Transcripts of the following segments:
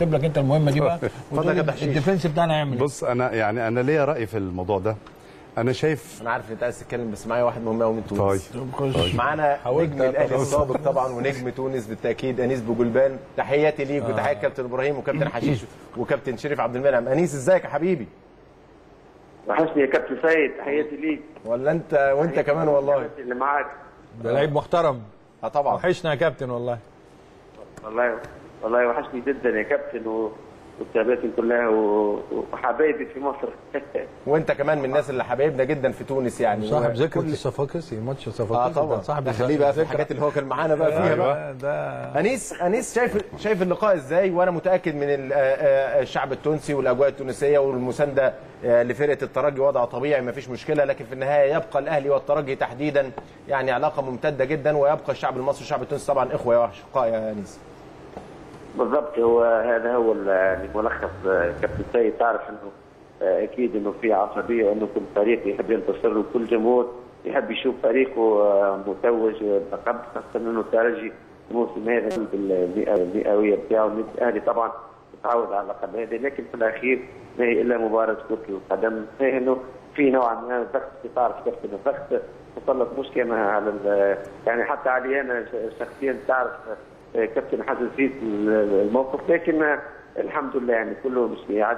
سيب لك انت المهمه دي بقى اتفضل يا بحشيش. الديفنس بتاعنا هيعمل ايه بص انا يعني انا ليا راي في الموضوع ده انا شايف انا عارف ان انت عايز تتكلم بس معايا واحد مهم قوي من تونس طيب خش. معانا حاولت نجم الاهلي أتواصل. السابق طبعا ونجم تونس بالتاكيد انيس بوجلبان تحياتي ليك وتحيات كابتن ابراهيم وكابتن حشيش وكابتن شريف عبد المنعم انيس ازيك يا حبيبي وحشني يا كابتن سيد تحياتي ليك ولا انت وانت كمان والله اللي معاك ده لعيب محترم اه طبعا وحشنا يا كابتن والله والله والله وحشني جدا يا كابتن و... وتابعتي كلها و... وحبايبي في مصر وانت كمان من الناس اللي حبايبنا جدا في تونس يعني صاحب و- ذكرى كل- الصفاقسي ماتش اه الصفاقسي طبعا ده صاحب دخليه بقى في الذكرى. الحاجات اللي هو كان معانا بقى فيها بقى ايوه ده انيس انيس شايف شايف اللقاء ازاي وانا متاكد من ال- آه، آه، الشعب التونسي والاجواء التونسيه والمسانده آه، لفرقه الترجي وضع طبيعي ما فيش مشكله لكن في النهايه يبقى الاهلي والترجي تحديدا يعني علاقه ممتده جدا ويبقى الشعب المصري والشعب التونسي طبعا اخوه يا اشقاء يا انيس بالضبط هو هذا هو ال- يعني ملخص آه، كابتن سيد تعرف انه آه، اكيد انه في عصبيه وانه كل فريق يحب ينتصر وكل جمهور يحب يشوف فريقه آه، متوج بلقب خاصه انه الترجي الموسم هذا بالمئة- المئويه بتاعه النادي الاهلي طبعا متعود على اللقب هذا لكن في الاخير ما هي الا مباراه كره القدم فيه انه في نوعا ما ضغط تعرف كابتن الضغط تسلط مشكله على ال- يعني حتى علي انا ش- شخصيا تعرف آه، كابتن حسن زيد الموقف لكن آه، الحمد لله يعني كله مش يعد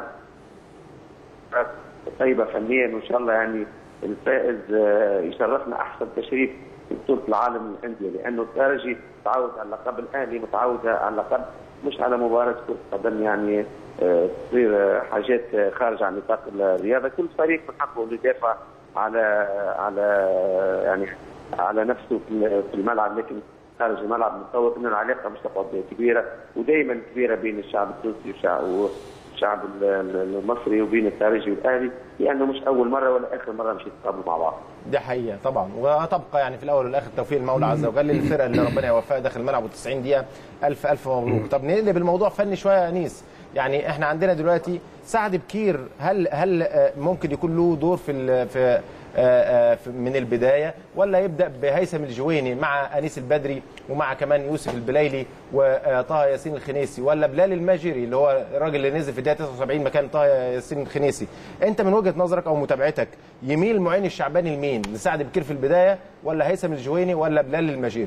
طيبه فنيا وان شاء الله يعني الفائز آه، يشرفنا احسن تشريف في بطوله العالم للانديه لانه الترجي متعود على اللقب الاهلي متعود على اللقب مش على مباراه كره قدم يعني آه، تصير آه، حاجات آه، خارج عن نطاق الرياضه كل فريق من حقه انه يدافع على على يعني على نفسه في في الملعب لكن خارج الملعب متصور انه العلاقه مش تقعد كبيره ودائما كبيره بين الشعب التونسي والشعب الشعب ال- ال- المصري وبين الترجي والاهلي لانه مش اول مره ولا اخر مره مش يتقابلوا مع بعض. دي حقيقه طبعا وتبقى يعني في الاول والاخر توفيق المولى عز وجل للفرقه اللي ربنا يوفقها داخل الملعب و90 دقيقه الف الف مبروك طب نقلب الموضوع فني شويه يا انيس يعني احنا عندنا دلوقتي سعد بكير هل هل آه، ممكن يكون له دور في ال- في آه، آه، في- من البدايه ولا يبدا بهيثم الجويني مع انيس البدري ومع كمان يوسف البليلي وطه ياسين الخنيسي ولا بلال الماجري اللي هو الراجل اللي نزل في الدقيقه 79 مكان طه ياسين الخنيسي انت من وجهه نظرك او متابعتك يميل معين الشعباني لمين لسعد بكير في البدايه ولا هيثم الجويني ولا بلال الماجري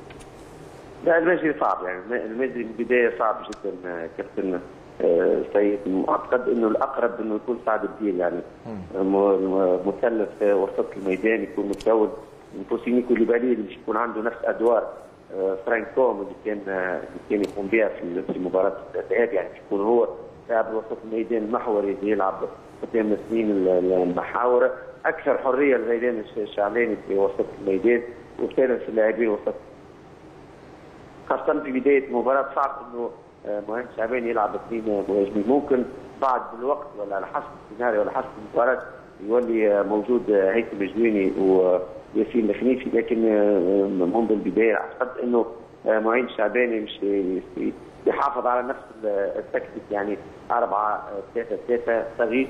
لا المجري صعب يعني المجري من البدايه صعب جدا آه، كابتن آه، سيد اعتقد انه الاقرب انه يكون سعد الدين يعني م- م- مثلث آه، وسط الميدان يكون متكون من بوسيني كوليبالي اللي مش يكون عنده نفس ادوار آه، فرانك كوم اللي كان آه، اللي كان يقوم بها في في مباراه الذهاب يعني يكون هو لاعب وسط الميدان المحوري اللي يلعب قدام الاثنين المحاوره اكثر حريه لغيلان الش- الشعلاني في وسط الميدان وثالث اللاعبين وسط خاصة في بداية المباراة صعب انه آه، مهند شعبان يلعب اثنين مهاجمين ممكن بعد الوقت ولا على حسب السيناريو ولا حسب المباراة يولي آه، موجود آه، هيثم الجويني وياسين الخنيفي لكن آه، منذ البداية اعتقد انه آه، معين شعباني مش ي- يحافظ على نفس ال- التكتيك يعني 4 3 3 تغيير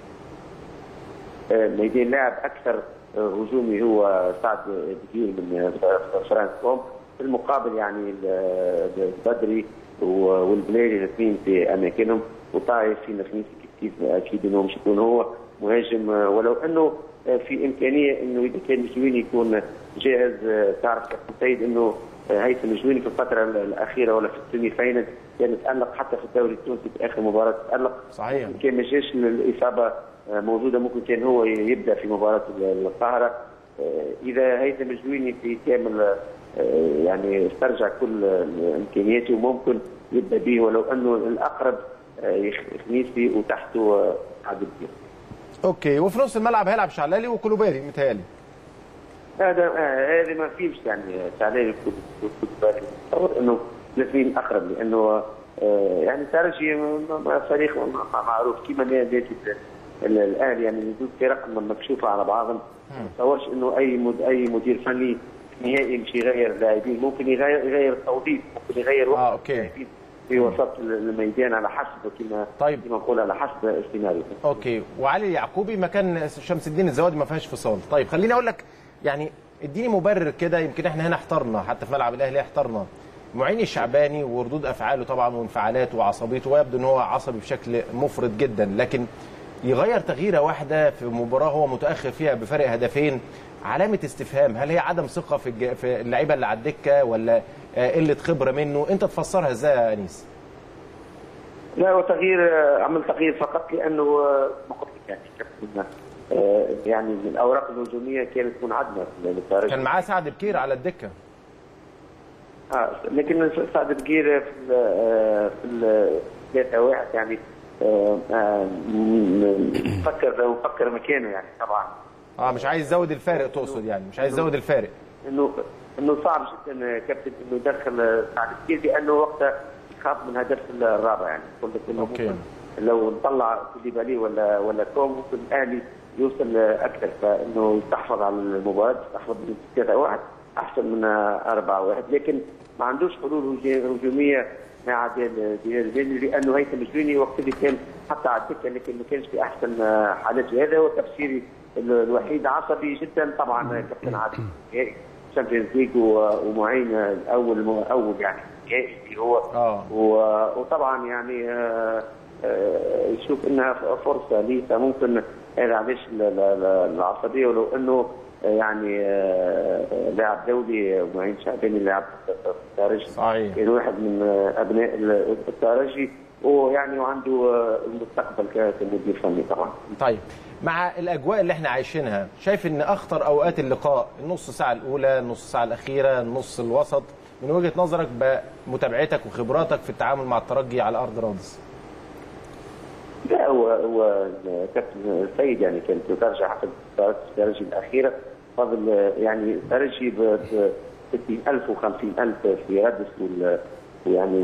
ميدان لاعب اكثر هجومي هو سعد بكير من فرانك كوم في المقابل يعني ال- البدري والبليري الاثنين في اماكنهم وطاع ياسين الخميسي كيف كيف اكيد انه مش يكون هو مهاجم ولو انه في امكانيه انه اذا كان الجويني يكون جاهز تعرف كابتن سيد انه هيثم الجويني في الفتره الاخيره ولا في السيمي فاينل كان تالق حتى في الدوري التونسي في اخر مباراه تالق صحيح كان ما جاش الاصابه موجوده ممكن كان هو يبدا في مباراه القاهره اذا هيثم الجويني في كامل يعني استرجع كل امكانياته وممكن يبدا به ولو انه الاقرب خميسي وتحته سعد الدين. اوكي وفي نص الملعب هيلعب شعلالي وكولوبالي متهيألي هذا هذه ما فيش يعني شعلالي وكولوبالي تصور انه الاثنين اقرب لانه يعني ترجي فريق معروف كيما نادي الاهلي يعني يدوب فرق مكشوفه على بعضهم ما تصورش انه اي مد اي مدير فني نهائي مش يغير لاعبين ممكن يغير يغير توظيف ممكن يغير وقت اه اوكي في وسط الميدان على حسب كما طيب كما نقول على حسب السيناريو اوكي وعلي اليعقوبي مكان شمس الدين الزوادي ما فيهاش فصال طيب خليني اقول لك يعني اديني مبرر كده يمكن احنا هنا احترنا حتى في ملعب الاهلي احترنا معين الشعباني وردود افعاله طبعا وانفعالاته وعصبيته ويبدو ان هو عصبي بشكل مفرط جدا لكن يغير تغييره واحده في مباراه هو متاخر فيها بفرق هدفين علامه استفهام هل هي عدم ثقه في الج- في اللعيبه اللي على الدكه ولا آه، قله خبره منه انت تفسرها ازاي يا انيس لا هو تغيير آه، عمل تغيير فقط لانه آه، ما قلت لك يعني كابتن آه، يعني من الاوراق الهجوميه كانت منعدمه للترجي كان معاه سعد بكير على الدكه آه لكن سعد بقير في ال في ال 3 واحد يعني آه، آه، م- م- فكر لو فكر مكانه يعني طبعا اه مش عايز يزود الفارق تقصد يعني مش عايز يزود الفارق انه انه صعب جدا كابتن انه يدخل سعد بقير لانه وقتها يخاف من هدف الرابع يعني قلت لك انه أوكي. ممكن لو نطلع كوليبالي ولا ولا كوم ممكن الاهلي يوصل اكثر فانه يستحفظ على المباراه يستحفظ من 3 1 احسن من 4 1 لكن ما عندوش حلول هجي- هجوميه مع ديال ديال ديال لانه هيثم الجريني وقت اللي كان حتى على الدكه لكن ما كانش في احسن حالاته هذا هو تفسيري ال- الوحيد عصبي جدا طبعا كابتن عادل شامبيونز ليج ومعين الاول اول يعني نهائي اللي هو آه. و- وطبعا يعني آه، آه، يشوف انها فرصه ليه فممكن هذا علاش ال- ال- ال- العصبيه ولو انه آه، يعني آه، لاعب دولي معين شعباني لاعب في الترجي صحيح. كان واحد من آه، ابناء ال- الترجي ويعني وعنده آه، المستقبل ك- كمدير فني طبعا طيب مع الاجواء اللي احنا عايشينها شايف ان اخطر اوقات اللقاء النص ساعه الاولى النص ساعه الاخيره النص الوسط من وجهه نظرك بمتابعتك وخبراتك في التعامل مع الترجي على ارض رادس لا هو هو كابتن السيد يعني كانت ترجع حسب مباراة الترجي الأخيرة فضل يعني الترجي ب 60000 و50000 في رادس وال يعني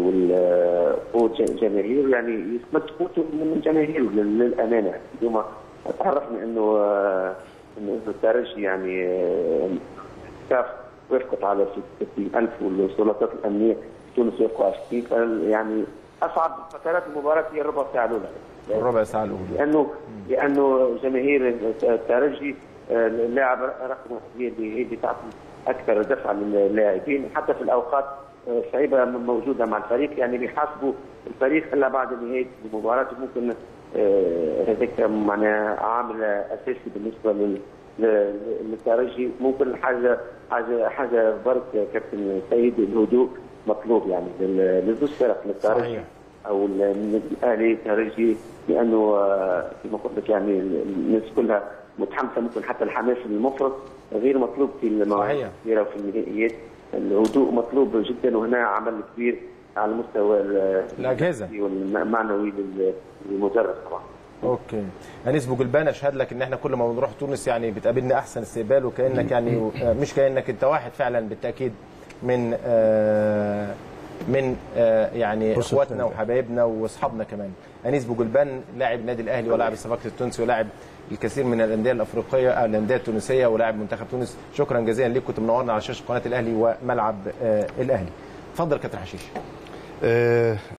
وال جماهير يعني يتمسكوا من الجماهير لل- للأمانة يعني اليوم تعرفنا إنه إنه الترجي يعني كاف وافقت على 60000 والسلطات الأمنية في تونس وافقوا على 60 يعني أصعب فترات المباراة هي الربع ساعة الأولى الربع ساعه الاولى لانه لانه جماهير الترجي آه، اللاعب رقم واحد هي اللي هي اللي تعطي اكثر دفعه للاعبين حتى في الاوقات آه، صعيبه موجوده مع الفريق يعني بيحاسبوا الفريق الا بعد نهايه المباراه ممكن آه، هذاك معناها عامل اساسي بالنسبه لل لل- للترجي ممكن حاجه حاجه حاجه برك كابتن سيد الهدوء مطلوب يعني لل- للزوج فرق للترجي صحيح. او النادي الاهلي الترجي لانه آه، كما قلت لك يعني الناس كلها متحمسه ممكن حتى الحماس المفرط غير مطلوب في المواعيد صحيح. الكبيره وفي النهائيات الهدوء مطلوب جدا وهنا عمل كبير على المستوى ال- الأجهزة. والمعنوي لل- للمدرب طبعا اوكي انيس بوجلبان اشهد لك ان احنا كل ما بنروح تونس يعني بتقابلنا احسن استقبال وكانك يعني آه، مش كانك انت واحد فعلا بالتاكيد من آه، من آه، يعني بص اخواتنا التاني. وحبايبنا واصحابنا كمان انيس بوجلبان لاعب النادي الاهلي ولاعب الصفاقسي التونسي ولاعب الكثير من الانديه الافريقيه آه، الانديه التونسيه ولاعب منتخب تونس شكرا جزيلا ليك كنت منورنا على شاشه قناه الاهلي وملعب آه، الاهلي اتفضل كابتن حشيش آه،